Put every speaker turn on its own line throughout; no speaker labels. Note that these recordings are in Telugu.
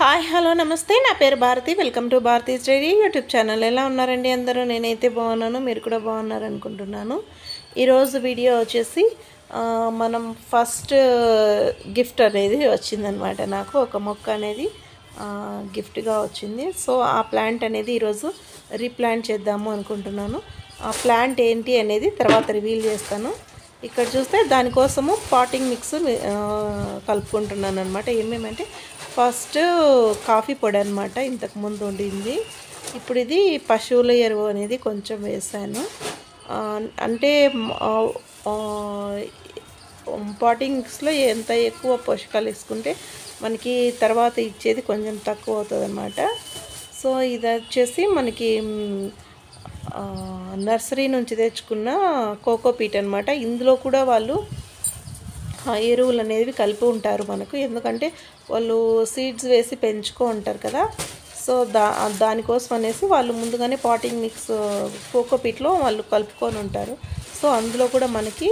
హాయ్ హలో నమస్తే నా పేరు Bharathi welcome to Bharathi study YouTube channel ఎలా ఉన్నారండి అందరూ నేనైతే బాగున్నాను మీరు కూడా బాగున్నారు అనుకుంటున్నాను ఈరోజు వీడియో వచ్చేసి ఆ, మనం ఫస్ట్ గిఫ్ట్ అనేది వచ్చిందనమాట నాకు ఒక మొక్క అనేది ఆ, గిఫ్ట్గా వచ్చింది సో ఆ ప్లాంట్ అనేది ఈరోజు రీప్లాంట్ చేద్దాము అనుకుంటున్నాను ఆ ప్లాంట్ ఏంటి అనేది తర్వాత రివీల్ చేస్తాను ఇక్కడ చూస్తే దానికోసము పాటింగ్ మిక్స్ ఆ, కలుపుకుంటున్నాను అనమాట ఏమేమంటే ఫస్ట్ కాఫీ పొడి అనమాట ఇంతకు ముందు ఉండింది ఇప్పుడు ఇది పశువుల ఎరువు అనేది కొంచెం వేసాను ఆ, అంటే పాటింగ్ మిక్స్లో ఎంత ఎక్కువ పోషకాలు వేసుకుంటే మనకి తర్వాత ఇచ్చేది కొంచెం తక్కువ అవుతుంది అనమాట సో ఇది వచ్చేసి మనకి మ్, ఆ, నర్సరీ నుంచి తెచ్చుకున్న కోకోపీట్ అనమాట ఇందులో కూడా వాళ్ళు ఆ ఎరువులు అనేవి కలిపి ఉంటారు మనకు ఎందుకంటే వాళ్ళు సీడ్స్ వేసి పెంచుకో ఉంటారు కదా సో దా దానికోసం అనేసి వాళ్ళు ముందుగానే పాటింగ్ మిక్స్ కోకోపీట్లో వాళ్ళు కలుపుకొని ఉంటారు సో అందులో కూడా మనకి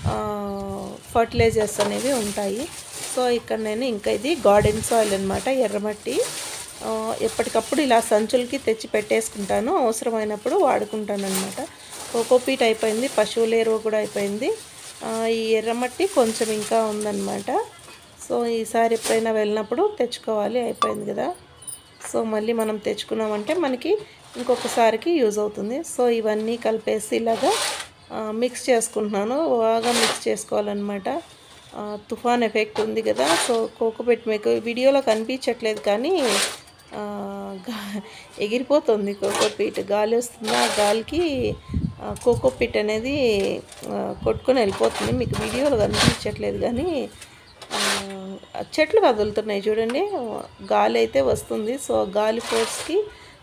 ఫర్టిలైజర్స్ అనేవి ఉంటాయి సో ఇక్కడ నేను ఇంకా ఇది గార్డెన్ సాయిల్ అనమాట ఎర్రమట్టి ఆ, ఎప్పటికప్పుడు ఇలా సంచులకి తెచ్చి పెట్టేసుకుంటాను అవసరమైనప్పుడు వాడుకుంటాను అనమాట కోకోపీట్ అయిపోయింది పశువుల ఎరువు కూడా అయిపోయింది ఆ, ఈ ఎర్రమట్టి కొంచెం ఇంకా ఉందన్నమాట సో ఈసారి ఎప్పుడైనా వెళ్ళినప్పుడు తెచ్చుకోవాలి అయిపోయింది కదా సో మళ్ళీ మనం తెచ్చుకున్నామంటే మనకి ఇంకొకసారికి యూజ్ అవుతుంది సో ఇవన్నీ కలిపేసి ఇలాగా ఆ, మిక్స్ చేసుకుంటున్నాను బాగా మిక్స్ చేసుకోవాలన్నమాట ఆ, తుఫాన్ ఎఫెక్ట్ ఉంది కదా సో కోకోపెట్ మీకు వీడియోలో కనిపించట్లేదు కానీ ఆ, గా- ఎగిరిపోతుంది కోకోపీట్ గాలి వస్తుంది ఆ గాలికి ఆ, కోకోపీట్ అనేది ఆ, కొట్టుకొని వెళ్ళిపోతుంది మీకు వీడియోలో కనిపించట్లేదు కానీ ఆ, చెట్లు కదులుతున్నాయి చూడండి గాలి అయితే వస్తుంది సో గాలి ఫోర్స్కి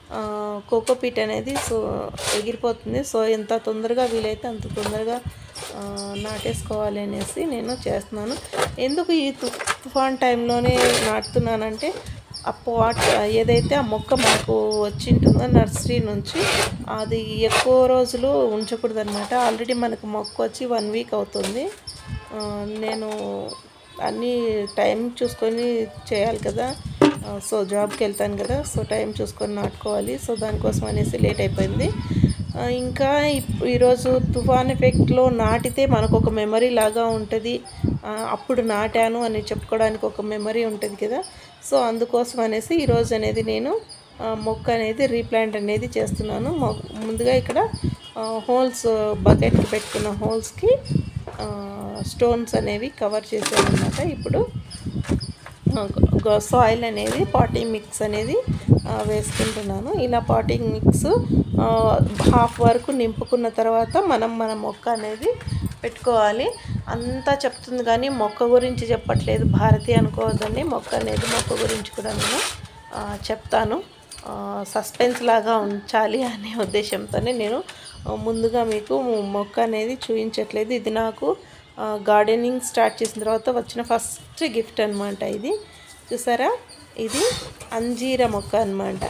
కోకోపీట్ అనేది సో ఎగిరిపోతుంది సో ఎంత తొందరగా వీలైతే అంత తొందరగా ఆ, నాటేసుకోవాలి అనేసి నేను చేస్తున్నాను ఎందుకు ఈ తు తుఫాన్ టైంలోనే నాటుతున్నానంటే ఆ పాట్ ఏదైతే ఆ మొక్క మాకు వచ్చింటుందో నర్సరీ నుంచి అది ఎక్కువ రోజులు ఉంచకూడదు అనమాట ఆల్రెడీ మనకు మొక్క వచ్చి వన్ వీక్ అవుతుంది ఆ, నేను అన్నీ టైం చూసుకొని చేయాలి కదా ఆ, సో జాబ్కి వెళ్తాను కదా సో టైం చూసుకొని నాటుకోవాలి సో దానికోసం అనేసి లేట్ అయిపోయింది ఆ, ఇంకా ఇప్- ఈరోజు తుఫాన్ ఎఫెక్ట్లో నాటితే మనకు ఒక మెమరీ లాగా ఉంటుంది ఆ, అప్పుడు నాటాను అని చెప్పుకోవడానికి ఒక మెమరీ ఉంటుంది కదా సో అందుకోసం అనేసి ఈరోజు అనేది నేను ఆ, మొక్క అనేది రీప్లాంట్ అనేది చేస్తున్నాను మొ- ముందుగా ఇక్కడ హోల్స్ బకెట్కి పెట్టుకున్న హోల్స్కి స్టోన్స్ అనేవి కవర్ చేశాను అనమాట ఇప్పుడు సాయిల్ అనేది పాటింగ్ మిక్స్ అనేది ఆ, వేసుకుంటున్నాను ఇలా పాటింగ్ మిక్స్ హాఫ్ వరకు నింపుకున్న తర్వాత మనం మన మొక్క అనేది పెట్టుకోవాలి అంతా చెప్తుంది కానీ మొక్క గురించి చెప్పట్లేదు భారతి అనుకోవద్దండి మొక్క అనేది మొక్క గురించి కూడా నేను ఆ, చెప్తాను సస్పెన్స్ లాగా ఉంచాలి అనే ఉద్దేశంతోనే నేను ఆ, ముందుగా మీకు మొక్క అనేది చూపించట్లేదు ఇది నాకు గార్డెనింగ్ స్టార్ట్ చేసిన తర్వాత వచ్చిన ఫస్ట్ గిఫ్ట్ అనమాట ఇది చూసారా ఇది అంజీర మొక్క అన్నమాట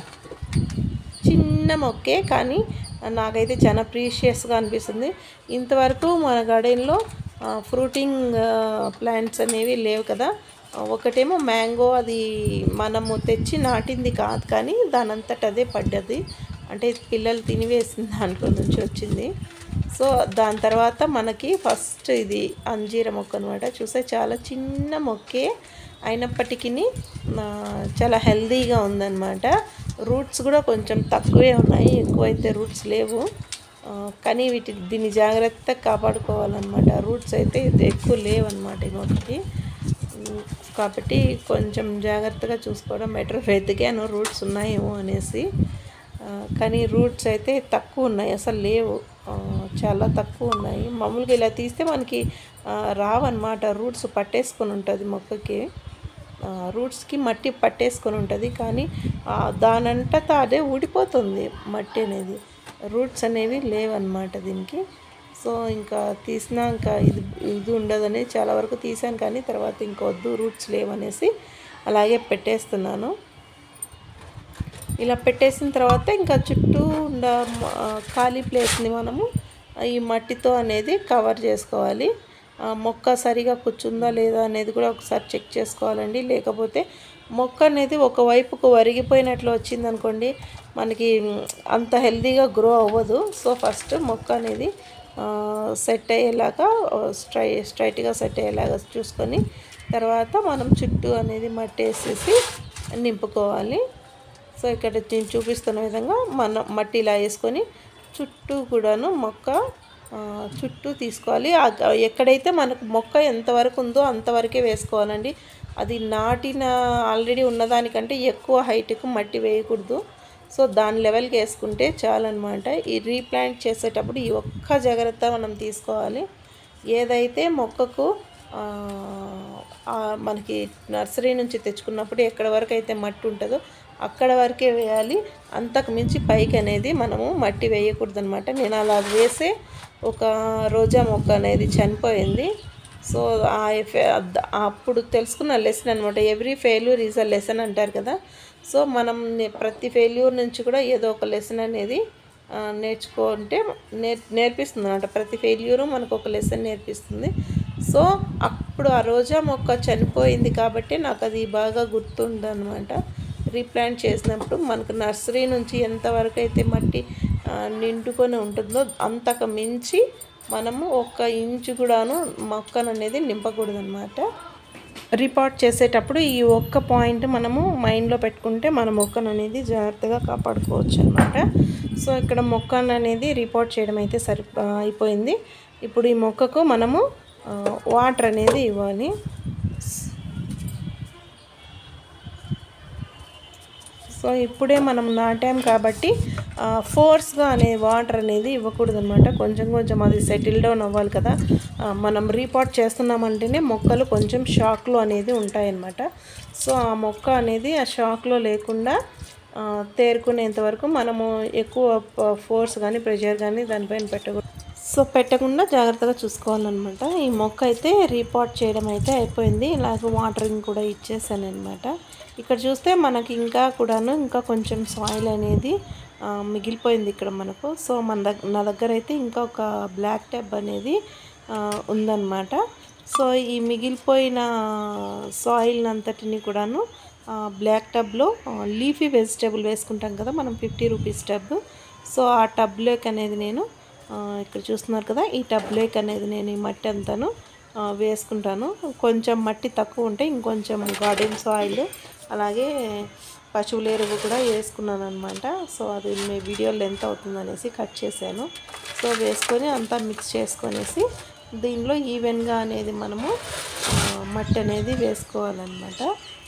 చిన్న మొక్కే కానీ నాకైతే చాలా ప్రీషియస్గా అనిపిస్తుంది ఇంతవరకు మన గార్డెన్లో ఫ్రూటింగ్ ప్లాంట్స్ అనేవి లేవు కదా ఆ, ఒకటేమో మ్యాంగో అది మనము తెచ్చి నాటింది కాదు కానీ దాని అంతట అదే పడ్డది అంటే పిల్లలు తినివేసిన దాంట్లో నుంచి వచ్చింది సో దాని తర్వాత మనకి ఫస్ట్ ఇది అంజీర మొక్క అనమాట చూస్తే చాలా చిన్న మొక్కే అయినప్పటికీ ఆ, చాలా హెల్దీగా ఉందన్నమాట రూట్స్ కూడా కొంచెం తక్కువే ఉన్నాయి ఎక్కువైతే రూట్స్ లేవు ఆ, కానీ వీటి దీన్ని జాగ్రత్తగా కాపాడుకోవాలన్నమాట రూట్స్ అయితే ఇది ఎక్కువ లేవన్నమాట ఈ మొక్కకి ఉమ్, కాబట్టి కొంచెం జాగ్రత్తగా చూసుకోవడం బెటర్ వెతికాను రూట్స్ ఉన్నాయేమో అనేసి ఆ, కానీ రూట్స్ అయితే తక్కువ ఉన్నాయి అసలు లేవు ఆ, చాలా తక్కువ ఉన్నాయి మామూలుగా ఇలా తీస్తే మనకి ఆ, రావన్నమాట రూట్స్ పట్టేసుకొని ఉంటుంది మొక్కకి ఆ, రూట్స్కి మట్టి పట్టేసుకొని ఉంటుంది కానీ ఆ, దానంతటా అదే ఊడిపోతుంది మట్టి అనేది రూట్స్ అనేవి లేవన్నమాట దీనికి సో ఇంకా తీసినా ఇంకా ఇది ఇది ఉండదని చాలా వరకు తీసాను కానీ తర్వాత ఇంకొద్దు రూట్స్ లేవనేసి అలాగే పెట్టేస్తున్నాను ఇలా పెట్టేసిన తర్వాత ఇంకా చుట్టూ ఉన్న ఆ, ఖాళీ ప్లేస్ని మనము ఈ మట్టితో అనేది కవర్ చేసుకోవాలి ఆ, మొక్క సరిగా కూర్చుందా లేదా అనేది కూడా ఒకసారి చెక్ చేసుకోవాలండి లేకపోతే మొక్క అనేది ఒకవైపుకు వరిగిపోయినట్లు వచ్చిందనుకోండి మనకి మ్, అంత హెల్తీగా గ్రో అవ్వదు సో ఫస్ట్ మొక్క అనేది సెట్ అయ్యేలాగా స్ట్రై స్ట్రైట్గా సెట్ అయ్యేలాగా చూసుకొని తర్వాత మనం చుట్టూ అనేది మట్టి వేసేసి నింపుకోవాలి సో ఇక్కడ నేను చూపిస్తున్న విధంగా మనం మట్టి ఇలా వేసుకొని చుట్టూ కూడాను మొక్క ఆ, చుట్టూ తీసుకోవాలి ఆ గ- ఎక్కడైతే మనకు మొక్క ఎంతవరకు ఉందో అంతవరకే వేసుకోవాలండి అది నాటిన ఆల్రెడీ ఉన్నదానికంటే ఎక్కువ హైట్కు మట్టి వేయకూడదు సో దాని లెవెల్కి వేసుకుంటే చాలన్నమాట ఈ రీప్లాంట్ చేసేటప్పుడు ఈ ఒక్క జాగ్రత్త మనం తీసుకోవాలి ఏదైతే మొక్కకు ఆ, ఆ, మనకి నర్సరీ నుంచి తెచ్చుకున్నప్పుడు ఎక్కడ వరకు అయితే మట్టి ఉంటుందో అక్కడ వరకే వేయాలి అంతకు మించి పైకి అనేది మనము మట్టి వేయకూడదు అనమాట నేను అలా వేసే ఒక రోజా మొక్క అనేది చనిపోయింది సో ఆ ఎఫె అద్- అప్పుడు తెలుసుకున్న లెసన్ అనమాట every failure is a lesson అంటారు కదా సో మనం నే- ప్రతి ఫెయిల్యూర్ నుంచి కూడా ఏదో ఒక లెసన్ అనేది ఆ, నేర్చుకుంటే నేర్ నేర్పిస్తుంది అనమాట ప్రతి ఫెయిల్యూరు మనకు ఒక లెసన్ నేర్పిస్తుంది సో అప్పుడు ఆ రోజా మొక్క చనిపోయింది కాబట్టి నాకు అది బాగా గుర్తుందనమాట రీప్లాంట్ చేసినప్పుడు మనకు నర్సరీ నుంచి ఎంతవరకు అయితే మట్టి ఆ, నిండుకొని ఉంటుందో అంతకు మించి మనము ఒక్క ఇంచు కూడాను మొక్కను అనేది నింపకూడదు అనమాట రిపోర్ట్ చేసేటప్పుడు ఈ ఒక్క పాయింట్ మనము మైండ్లో పెట్టుకుంటే మన మొక్కను అనేది జాగ్రత్తగా కాపాడుకోవచ్చు అనమాట సో ఇక్కడ మొక్కను అనేది రిపోర్ట్ చేయడం అయితే సరి ఆ, అయిపోయింది ఇప్పుడు ఈ మొక్కకు మనము ఆ, వాటర్ అనేది ఇవ్వాలి సో ఇప్పుడే మనం నాటాం కాబట్టి ఆ, ఫోర్స్గా అనే వాటర్ అనేది ఇవ్వకూడదు అనమాట కొంచెం కొంచెం అది సెటిల్ డౌన్ అవ్వాలి కదా ఆ, మనం రీపాట్ చేస్తున్నామంటేనే మొక్కలు కొంచెం షాక్లో అనేది ఉంటాయన్నమాట సో ఆ మొక్క అనేది ఆ షాక్లో లేకుండా ఆ, తేరుకునేంత వరకు మనము ఎక్కువ ఫోర్స్ కానీ ప్రెషర్ కానీ దానిపైన పెట్టకూడదు సో పెట్టకుండా జాగ్రత్తగా చూసుకోవాలన్నమాట ఈ మొక్క అయితే రీపాట్ చేయడం అయితే అయిపోయింది ఇలాగ వాటరింగ్ కూడా ఇచ్చేసాను అనమాట ఇక్కడ చూస్తే మనకి ఇంకా కూడాను ఇంకా కొంచెం సాయిల్ అనేది ఆ, మిగిలిపోయింది ఇక్కడ మనకు సో మన దగ్గర నా దగ్గర అయితే ఇంకా ఒక బ్లాక్ టెబ్ అనేది ఆ, ఉందన్నమాట సో ఈ మిగిలిపోయిన సాయిల్ అంతటిని కూడాను ఆ, బ్లాక్ టబ్లో ఆ, లీఫీ వెజిటేబుల్ వేసుకుంటాం కదా మనం ఫిఫ్టీ రూపీస్ టబ్ సో ఆ టబ్లోకి అనేది నేను ఆ, ఇక్కడ చూస్తున్నారు కదా ఈ టబ్లోకి అనేది నేను ఈ మట్టి అంతాను ఆ, వేసుకుంటాను కొంచెం మట్టి తక్కువ ఉంటే ఇంకొంచెం గార్డెన్ సాయిల్ అలాగే పశువుల ఎరువు కూడా వేసుకున్నాను అనమాట సో అది మీ వీడియో లెంత్ అవుతుందనేసి కట్ చేశాను సో వేసుకొని అంతా మిక్స్ చేసుకొనేసి దీనిలో ఈవెన్గా అనేది మనము ఆ, మట్టి అనేది వేసుకోవాలన్నమాట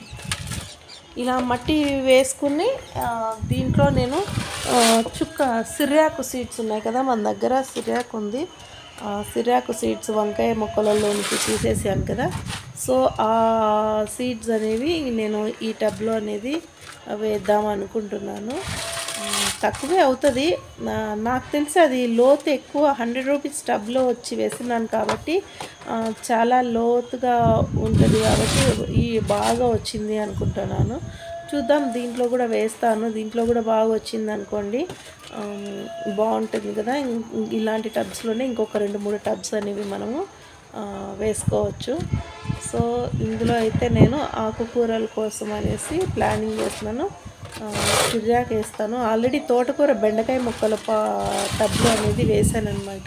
ఇలా మట్టి వేసుకుని ఆ, దీంట్లో నేను ఆ, చుక్క సిర్యాకు సీడ్స్ ఉన్నాయి కదా మన దగ్గర సిర్యాకు ఉంది ఆ, సిర్యాకు సీడ్స్ వంకాయ మొక్కలలో నుంచి తీసేసాను కదా సో ఆ సీడ్స్ అనేవి నేను ఈ టబ్లో అనేది వేద్దాం అనుకుంటున్నాను ఆ, తక్కువే అవుతుంది నా- నాకు తెలిసి అది లోతు ఎక్కువ హండ్రెడ్ రూపీస్ టబ్లో వచ్చి వేసినాను కాబట్టి ఆ, చాలా లోతుగా ఉంటుంది కాబట్టి ఈ బాగా వచ్చింది అనుకుంటున్నాను చూద్దాం దీంట్లో కూడా వేస్తాను దీంట్లో కూడా బాగా వచ్చింది అనుకోండి ఆ, బాగుంటుంది కదా ఇం- ఇలాంటి టబ్స్లోనే ఇంకొక రెండు మూడు టబ్స్ అనేవి మనము ఆ, వేసుకోవచ్చు సో ఇందులో అయితే నేను ఆకుకూరల కోసం అనేసి ప్లానింగ్ చేస్తున్నాను చిర్యాకు వేస్తాను ఆల్రెడీ తోటకూర బెండకాయ మొక్కల పా టబ్లో అనేది వేసానమాట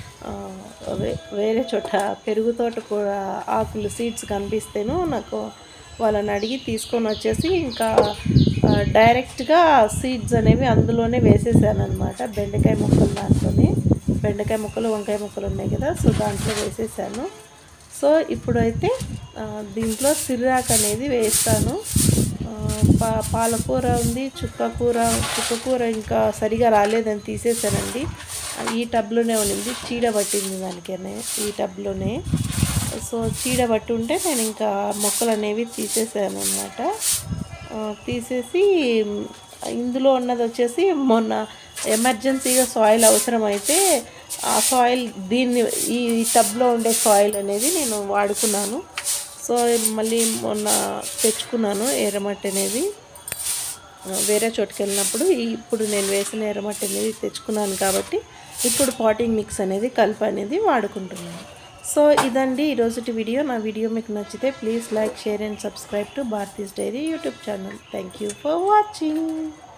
వేరే చోట పెరుగు తోటకూర ఆకులు సీడ్స్ కనిపిస్తేను నాకు వాళ్ళని అడిగి తీసుకొని వచ్చేసి ఇంకా ఆ, డైరెక్ట్గా సీడ్స్ అనేవి అందులోనే వేసేసాను అనమాట బెండకాయ మొక్కలు దాంట్లోనే బెండకాయ మొక్కలు వంకాయ మొక్కలు ఉన్నాయి కదా సో దాంట్లో వేసేసాను సో ఇప్పుడైతే ఆ, దీంట్లో సిర్రాక్ అనేది వేస్తాను ఆ, పా పాలకూర ఉంది చుక్కకూర చుక్కకూర ఇంకా సరిగా రాలేదని తీసేసానండి ఆ, ఈ టబ్లోనే ఉండింది చీడ పట్టింది దానికనే ఈ టబ్లోనే సో చీడ పట్టి ఉంటే నేను ఇంకా మొక్కలు అనేవి తీసేసాను అనమాట తీసేసి మ్, ఇందులో ఉన్నది వచ్చేసి మొన్న ఎమర్జెన్సీగా సాయిల్ అవసరమైతే ఆ సాయిల్ దీన్ని ఈ టబ్లో ఉండే సాయిల్ అనేది నేను వాడుకున్నాను సో మళ్ళీ మొన్న తెచ్చుకున్నాను ఎర్రమట్టి అనేది ఆ, వేరే చోటుకి వెళ్ళినప్పుడు ఈ- ఇప్పుడు నేను వేసిన ఎర్రమట్టి అనేది తెచ్చుకున్నాను కాబట్టి ఇప్పుడు పాటింగ్ మిక్స్ అనేది కలిపి అనేది వాడుకుంటున్నాను సో ఇదండి ఈరోజుటి వీడియో నా వీడియో మీకు నచ్చితే please like share and subscribe to Bharathi's diary YouTube channel thank you for watching